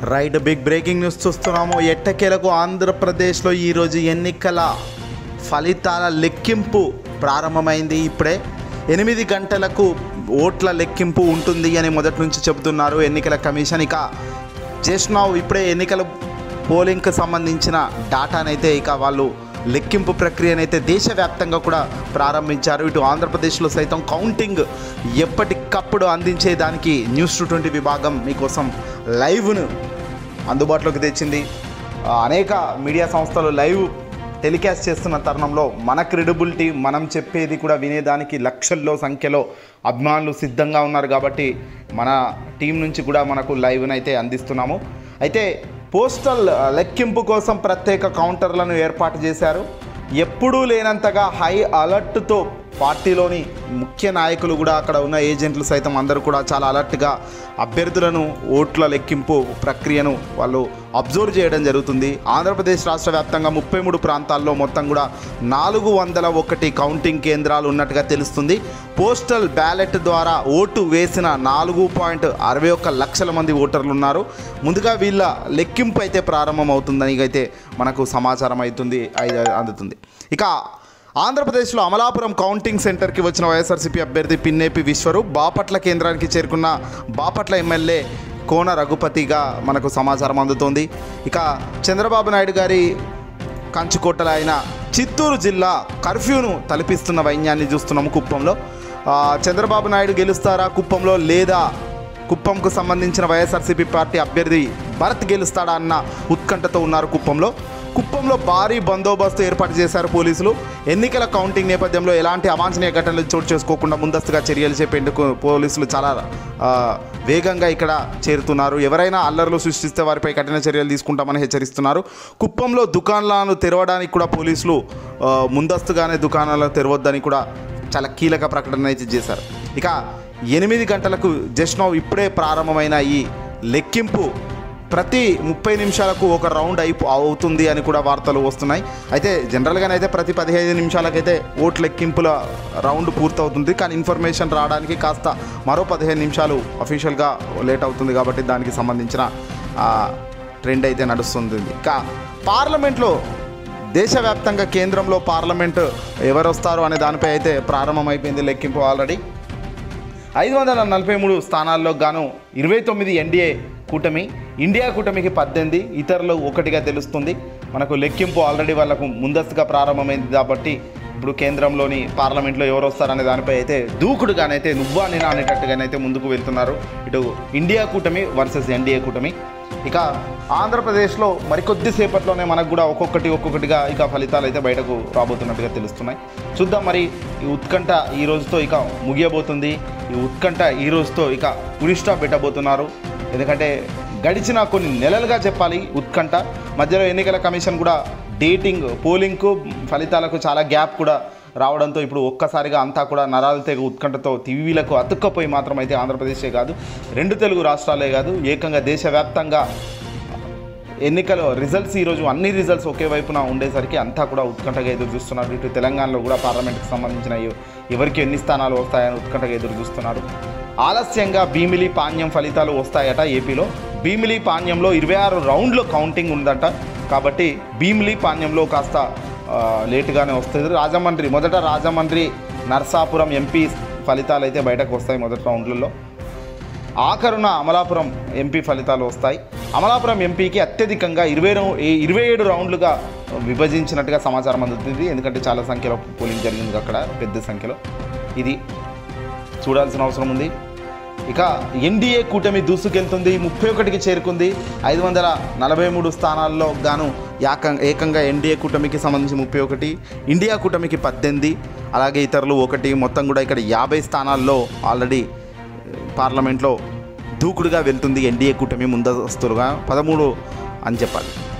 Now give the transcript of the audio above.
right big breaking news చూస్తున్నాము ఎట్టకేలకు ఆంధ్రప్రదేశ్లో ఈరోజు ఎన్నికల ఫలితాల లెక్కింపు ప్రారంభమైంది ఇప్పుడే ఎనిమిది గంటలకు ఓట్ల లెక్కింపు ఉంటుంది అని మొదటి నుంచి చెబుతున్నారు ఎన్నికల కమిషన్ ఇక చేసినావు ఇప్పుడే ఎన్నికల పోలింగ్కి సంబంధించిన డాటానైతే ఇక వాళ్ళు లెక్కింపు ప్రక్రియనైతే దేశవ్యాప్తంగా కూడా ప్రారంభించారు ఇటు ఆంధ్రప్రదేశ్లో సైతం కౌంటింగ్ ఎప్పటికప్పుడు అందించేదానికి న్యూస్ టూ ట్వంటీ విభాగం మీకోసం లైవ్ను అందుబాటులోకి తెచ్చింది ఆ, అనేక మీడియా సంస్థలు లైవ్ టెలికాస్ట్ చేస్తున్న తరుణంలో మన క్రెడిబిలిటీ మనం చెప్పేది కూడా వినేదానికి లక్షల్లో సంఖ్యలో అభిమానులు సిద్ధంగా ఉన్నారు కాబట్టి మన టీం నుంచి కూడా మనకు లైవ్ని అయితే అందిస్తున్నాము అయితే పోస్టల్ లెక్కింపు కోసం ప్రత్యేక కౌంటర్లను ఏర్పాటు చేశారు ఎప్పుడూ లేనంతగా హై అలర్ట్తో పార్టీలోని ముఖ్య నాయకులు కూడా అక్కడ ఉన్న ఏజెంట్లు సైతం అందరూ కూడా చాలా అలర్ట్గా అభ్యర్థులను ఓట్ల లెక్కింపు ప్రక్రియను వాళ్ళు అబ్జర్వ్ చేయడం జరుగుతుంది ఆంధ్రప్రదేశ్ రాష్ట్ర వ్యాప్తంగా ముప్పై మూడు ప్రాంతాల్లో మొత్తం కూడా నాలుగు వందల ఒకటి కౌంటింగ్ కేంద్రాలు ఉన్నట్టుగా తెలుస్తుంది పోస్టల్ బ్యాలెట్ ద్వారా ఓటు వేసిన నాలుగు పాయింట్ అరవై ఒక్క లక్షల మంది ఓటర్లు ఉన్నారు ముందుగా వీళ్ళ లెక్కింపు అయితే ప్రారంభం అవుతుందని అయితే మనకు సమాచారం అవుతుంది అయి- అందుతుంది ఇక ఆంధ్రప్రదేశ్లో అమలాపురం కౌంటింగ్ సెంటర్కి వచ్చిన వైఎస్ఆర్సీపీ అభ్యర్థి పిన్నేపి విశ్వరూప్ బాపట్ల కేంద్రానికి చేరుకున్న బాపట్ల ఎమ్మెల్యే కోన రఘుపతిగా మనకు సమాచారం అందుతోంది ఇక చంద్రబాబు నాయుడు గారి కంచుకోటల అయిన చిత్తూరు జిల్లా కర్ఫ్యూను తలపిస్తున్న వైన్యాన్ని చూస్తున్నాము కుప్పంలో ఆ, చంద్రబాబు నాయుడు గెలుస్తారా కుప్పంలో లేదా కుప్పంకు సంబంధించిన వైఎస్ఆర్సీపీ పార్టీ అభ్యర్థి భరత్ గెలుస్తాడా అన్న ఉత్కంఠతో ఉన్నారు కుప్పంలో కుప్పంలో భారీ బందోబస్తు ఏర్పాటు చేశారు పోలీసులు ఎన్నికల కౌంటింగ్ నేపథ్యంలో ఎలాంటి అవాంఛనీయ ఘటనలు చోటు చేసుకోకుండా ముందస్తుగా చర్యలు చేపేందుకు పోలీసులు చాలా ఆ, వేగంగా ఇక్కడ చేరుతున్నారు ఎవరైనా అల్లర్లు సృష్టిస్తే వారిపై కఠిన చర్యలు తీసుకుంటామని హెచ్చరిస్తున్నారు కుప్పంలో దుకాణాలను తెరవడానికి కూడా పోలీసులు ఆ, ముందస్తుగానే దుకాణాలను తెరవద్దని కూడా చాలా కీలక ప్రకటన అయితే చేశారు ఇక ఎనిమిది గంటలకు జస్ట్ నౌ ఇప్పుడే ప్రారంభమైన ఈ లెక్కింపు ప్రతి ముప్పై నిమిషాలకు ఒక రౌండ్ అయిపో అవుతుంది అని కూడా వార్తలు వస్తున్నాయి అయితే జనరల్గానైతే ప్రతి పదిహేను నిమిషాలకైతే ఓట్ లెక్కింపుల రౌండ్ పూర్తవుతుంది కానీ ఇన్ఫర్మేషన్ రావడానికి కాస్త మరో పదిహేను నిమిషాలు అఫీషియల్గా లేట్ అవుతుంది కాబట్టి దానికి సంబంధించిన ఆ, ట్రెండ్ అయితే నడుస్తుంది ఇక పార్లమెంట్లో దేశవ్యాప్తంగా కేంద్రంలో పార్లమెంట్ ఎవరు వస్తారు అనే దానిపై అయితే ప్రారంభమైపోయింది లెక్కింపు ఆల్రెడీ ఐదు వందల నలభై మూడు స్థానాల్లో గాను ఇరవై తొమ్మిది ఎన్డీఏ కూటమి ఇండియా కూటమికి పద్దెనిమిది ఇతరులు ఒకటిగా తెలుస్తుంది మనకు లెక్కింపు ఆల్రెడీ వాళ్ళకు ముందస్తుగా ప్రారంభమైంది కాబట్టి ఇప్పుడు కేంద్రంలోని పార్లమెంట్లో ఎవరు వస్తారనే దానిపై అయితే దూకుడుగానైతే నువ్వా నేను అనేటట్టుగానైతే ముందుకు వెళ్తున్నారు ఇటు ఇండియా కూటమి వర్సెస్ ఎన్డీఏ కూటమి ఇక ఆంధ్రప్రదేశ్లో మరికొద్ది సేపట్లోనే మనకు కూడా ఒక్కొక్కటి ఒక్కొక్కటిగా ఇక ఫలితాలు అయితే బయటకు రాబోతున్నట్టుగా తెలుస్తున్నాయి చూద్దాం మరి ఈ ఉత్కంఠ ఈ రోజుతో ఇక ముగియబోతుంది ఈ ఉత్కంఠ ఈ రోజుతో ఇక పురిస్టా పెట్టబోతున్నారు ఎందుకంటే గడిచిన కొన్ని నెలలుగా చెప్పాలి ఉత్కంఠ మధ్యలో ఎన్నికల కమిషన్ కూడా డేటింగ్ పోలింగ్కు ఫలితాలకు చాలా గ్యాప్ కూడా రావడంతో ఇప్పుడు ఒక్కసారిగా అంతా కూడా నరాల తెగ ఉత్కంఠతో టీవీలకు అతుక్కపోయి మాత్రం అయితే ఆంధ్రప్రదేశే కాదు రెండు తెలుగు రాష్ట్రాలే కాదు ఏకంగా దేశవ్యాప్తంగా ఎన్నికల రిజల్ట్స్ ఈరోజు అన్ని రిజల్ట్స్ ఒకే వైపున ఉండేసరికి అంతా కూడా ఉత్కంఠగా ఎదురు చూస్తున్నారు ఇటు తెలంగాణలో కూడా పార్లమెంట్కి సంబంధించిన ఎవ- ఎవరికి ఎన్ని స్థానాలు వస్తాయని ఉత్కంఠగా ఎదురు చూస్తున్నారు ఆలస్యంగా భీమిలి పాణ్యం ఫలితాలు వస్తాయట ఏపీలో భీమిలి పాణ్యంలో ఇరవై ఆరు రౌండ్ల కౌంటింగ్ ఉందట కాబట్టి భీమిలి పాణ్యంలో కాస్త ఆ, లేటుగానే వస్తుంది రాజమండ్రి మొదట రాజమండ్రి నర్సాపురం ఎంపీ ఫలితాలు అయితే బయటకు వస్తాయి మొదటి రౌండ్లలో ఆఖరున అమలాపురం ఎంపీ ఫలితాలు వస్తాయి అమలాపురం ఎంపీకి అత్యధికంగా ఇరవై రౌ ఇరవై ఏడు రౌండ్లుగా విభజించినట్టుగా సమాచారం అందుతుంది ఎందుకంటే చాలా సంఖ్యలో పోలింగ్ జరిగింది అక్కడ పెద్ద సంఖ్యలో ఇది చూడాల్సిన అవసరం ఉంది ఇక ఎన్డీఏ కూటమి దూసుకెళ్తుంది ముప్పై ఒకటికి చేరుకుంది ఐదు వందల నలభై మూడు స్థానాల్లో గాను యాక ఏకంగా ఎన్డీఏ కూటమికి సంబంధించి ముప్పై ఒకటి ఇండియా కూటమికి పద్దెనిమిది అలాగే ఇతరులు ఒకటి మొత్తం కూడా ఇక్కడ యాభై స్థానాల్లో ఆల్రెడీ పార్లమెంట్లో దూకుడుగా వెళ్తుంది ఎన్డీఏ కూటమి ముందస్తులుగా పదమూడు అని చెప్పాలి